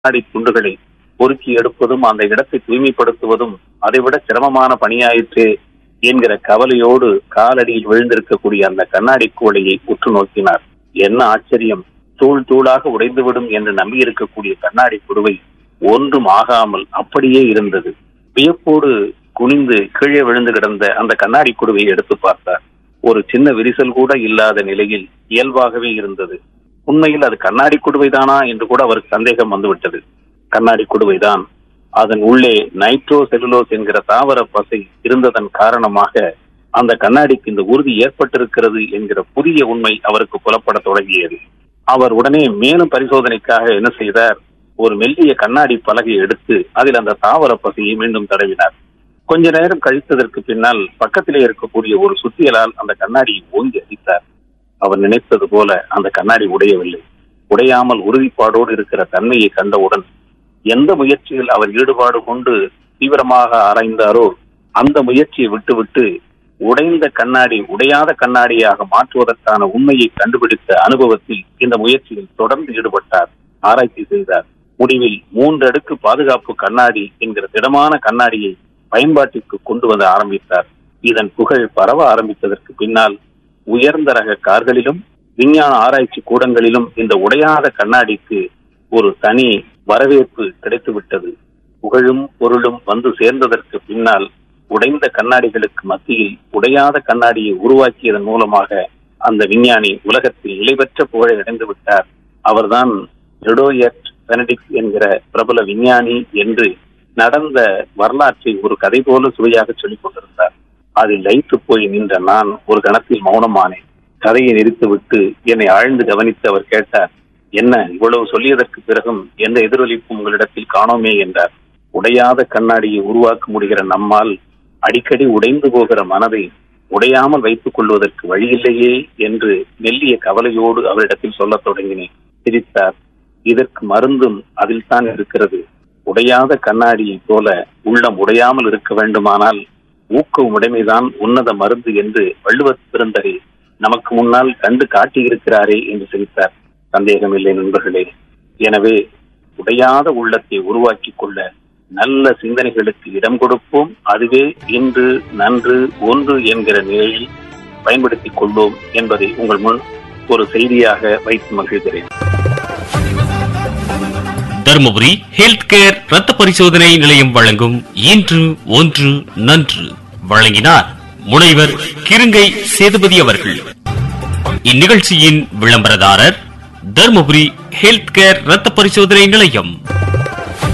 கண்ணாடி துண்டுகளை பொறுக்கி எடுப்பதும் அந்த இடத்தை தூய்மைப்படுத்துவதும் அதைவிட சிரமமான பணியாயிற்று என்கிற கவலையோடு காலடியில் விழுந்திருக்கக்கூடிய அந்த கண்ணாடி கூடையை உற்று நோக்கினார் என்ன ஆச்சரியம் தூள் தூளாக உடைந்துவிடும் என்று நம்பியிருக்கக்கூடிய கண்ணாடி குடுவை ஒன்றும் ஆகாமல் அப்படியே இருந்தது வியப்போடு குனிந்து கீழே விழுந்து கிடந்த அந்த கண்ணாடி குடுவையை எடுத்து பார்த்தார் ஒரு சின்ன விரிசல் கூட இல்லாத நிலையில் இயல்பாகவே இருந்தது உண்மையில் அது கண்ணாடி குடுவைதானா என்று கூட அவருக்கு சந்தேகம் வந்துவிட்டது கண்ணாடி குடுவைதான் அதன் உள்ளே நைட்ரோ செல்லுலோஸ் என்கிற தாவர பசை இருந்ததன் காரணமாக அந்த கண்ணாடிக்கு இந்த உறுதி ஏற்பட்டிருக்கிறது என்கிற புதிய உண்மை அவருக்கு புலப்பட தொடங்கியது அவர் உடனே மேலும் பரிசோதனைக்காக என்ன செய்தார் ஒரு மெல்லிய கண்ணாடி பலகையை எடுத்து அதில் அந்த தாவர பசையை மீண்டும் தடவினார் கொஞ்ச நேரம் கழித்ததற்கு பின்னால் பக்கத்திலே இருக்கக்கூடிய ஒரு சுத்தியலால் அந்த கண்ணாடியை ஓங்கி அடித்தார் அவர் நினைத்தது போல அந்த கண்ணாடி உடையவில்லை உடையாமல் உறுதிப்பாடோடு இருக்கிற தன்மையை கண்டவுடன் எந்த முயற்சியில் அவர் ஈடுபாடு கொண்டு தீவிரமாக ஆராய்ந்தாரோ அந்த முயற்சியை விட்டுவிட்டு உடைந்த கண்ணாடி உடையாத கண்ணாடியாக மாற்றுவதற்கான உண்மையை கண்டுபிடித்த அனுபவத்தில் இந்த முயற்சியில் தொடர்ந்து ஈடுபட்டார் ஆராய்ச்சி செய்தார் முடிவில் மூன்று அடுக்கு பாதுகாப்பு கண்ணாடி என்கிற திடமான கண்ணாடியை பயன்பாட்டிற்கு கொண்டு வந்து ஆரம்பித்தார் இதன் புகழ் பரவ ஆரம்பித்ததற்கு பின்னால் உயர்ந்த ரக கார்களிலும் விஞ்ஞான ஆராய்ச்சி கூடங்களிலும் இந்த உடையாத கண்ணாடிக்கு ஒரு தனி வரவேற்பு கிடைத்துவிட்டது புகழும் பொருளும் வந்து சேர்ந்ததற்கு பின்னால் உடைந்த கண்ணாடிகளுக்கு மத்தியில் உடையாத கண்ணாடியை உருவாக்கியதன் மூலமாக அந்த விஞ்ஞானி உலகத்தில் நிலைபெற்ற புகழை அடைந்து விட்டார் அவர்தான் ரிடோயட் பெனடிக்ஸ் என்கிற பிரபல விஞ்ஞானி என்று நடந்த வரலாற்றை ஒரு கதை போல சுவையாக சொல்லிக் கொண்டிருந்தார் அதில் லைத்து போய் நின்ற நான் ஒரு கணத்தில் மௌனமானேன் கதையை நிறுத்திவிட்டு என்னை ஆழ்ந்து கவனித்து அவர் கேட்டார் என்ன இவ்வளவு சொல்லியதற்கு பிறகும் எந்த எதிரொலிப்பும் உங்களிடத்தில் காணோமே என்றார் உடையாத கண்ணாடியை உருவாக்க முடிகிற நம்மால் அடிக்கடி உடைந்து போகிற மனதை உடையாமல் வைத்துக் கொள்வதற்கு வழியில்லையே என்று மெல்லிய கவலையோடு அவரிடத்தில் சொல்லத் தொடங்கினேன் சிரித்தார் இதற்கு மருந்தும் அதில் தான் இருக்கிறது உடையாத கண்ணாடியைப் போல உள்ளம் உடையாமல் இருக்க வேண்டுமானால் ஊக்க உடைமைதான் உன்னத மருந்து என்று வள்ளுவர் பிறந்தரே நமக்கு முன்னால் கண்டு காட்டியிருக்கிறாரே என்று சிரித்தார் சந்தேகமில்லை நண்பர்களே எனவே உடையாத உள்ளத்தை உருவாக்கிக் கொள்ள நல்ல சிந்தனைகளுக்கு இடம் கொடுப்போம் அதுவே இன்று நன்று ஒன்று என்கிற நிலையில் பயன்படுத்திக் கொள்வோம் என்பதை உங்கள் முன் ஒரு செய்தியாக வைத்து மகிழ்கிறேன் தருமபுரி ஹெல்த் கேர் ரத்த பரிசோதனை நிலையம் வழங்கும் இன்று ஒன்று நன்று வழங்கினார் முனைவர் கிருங்கை சேதுபதி அவர்கள் இந்நிகழ்ச்சியின் விளம்பரதாரர் தருமபுரி ஹெல்த் கேர் ரத்த பரிசோதனை நிலையம்